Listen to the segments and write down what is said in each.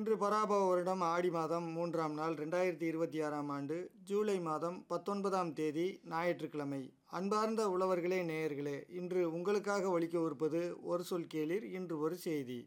இன்று பராபவ வருடம் ஆடி மாதம் மூன்றாம் நாள் ரெண்டாயிரத்தி இருபத்தி ஆறாம் ஆண்டு ஜூலை மாதம் பத்தொன்பதாம் தேதி ஞாயிற்றுக்கிழமை அன்பார்ந்த உழவர்களே நேயர்களே இன்று உங்களுக்காக ஒலிக்கவிருப்பது ஒரு சொல் கேளீர் இன்று ஒரு செய்தி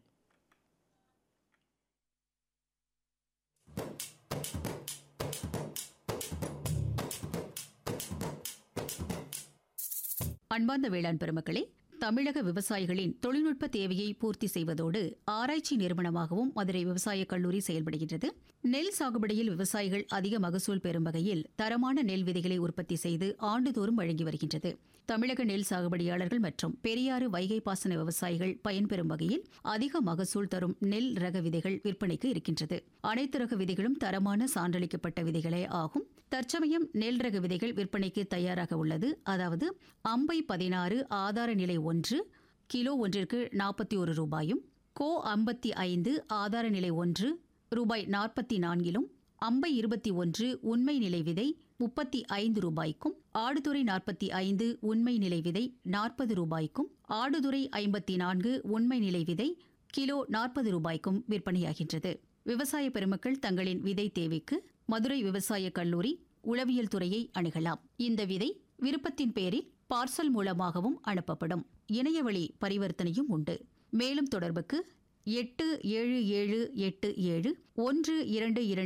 அன்பார்ந்த வேளாண் பெருமக்களே தமிழக விவசாயிகளின் தொழில்நுட்ப தேவையை பூர்த்தி செய்வதோடு ஆராய்ச்சி நிறுவனமாகவும் மதுரை விவசாய கல்லூரி செயல்படுகின்றது நெல் சாகுபடியில் விவசாயிகள் அதிக மகசூல் பெறும் வகையில் தரமான நெல் விதைகளை உற்பத்தி செய்து ஆண்டுதோறும் வழங்கி வருகின்றது தமிழக நெல் சாகுபடியாளர்கள் மற்றும் பெரியாறு வைகை பாசன விவசாயிகள் பயன்பெறும் வகையில் அதிக மகசூல் தரும் நெல் ரக விதைகள் விற்பனைக்கு இருக்கின்றது அனைத்து ரக விதைகளும் தரமான சான்றளிக்கப்பட்ட விதைகளே ஆகும் தற்சமயம் நெல் ரக விதைகள் விற்பனைக்கு தயாராக உள்ளது அதாவது அம்பை பதினாறு ஆதார நிலை ஒன்று கிலோ ஒன்றிற்கு நாற்பத்தி ஒரு ரூபாயும் கோ ஐம்பத்தி ஐந்து ஆதார நிலை ஒன்று ரூபாய் நாற்பத்தி நான்கிலும் அம்பை இருபத்தி ஒன்று உண்மை நிலை விதை முப்பத்தி ஐந்து ரூபாய்க்கும் ஆடுதுறை நாற்பத்தி ஐந்து உண்மை நிலை விதை நாற்பது ரூபாய்க்கும் ஆடுதுறை ஐம்பத்தி நான்கு உண்மை நிலை விதை கிலோ நாற்பது ரூபாய்க்கும் விற்பனையாகின்றது விவசாய பெருமக்கள் தங்களின் விதை தேவைக்கு மதுரை விவசாய கல்லூரி உளவியல் துறையை அணுகலாம் இந்த விதை விருப்பத்தின் பேரில் பார்சல் மூலமாகவும் அனுப்பப்படும் இணையவழி பரிவர்த்தனையும் உண்டு மேலும் தொடர்புக்கு எட்டு ஏழு ஏழு எட்டு ஏழு ஒன்று இரண்டு இரண்டு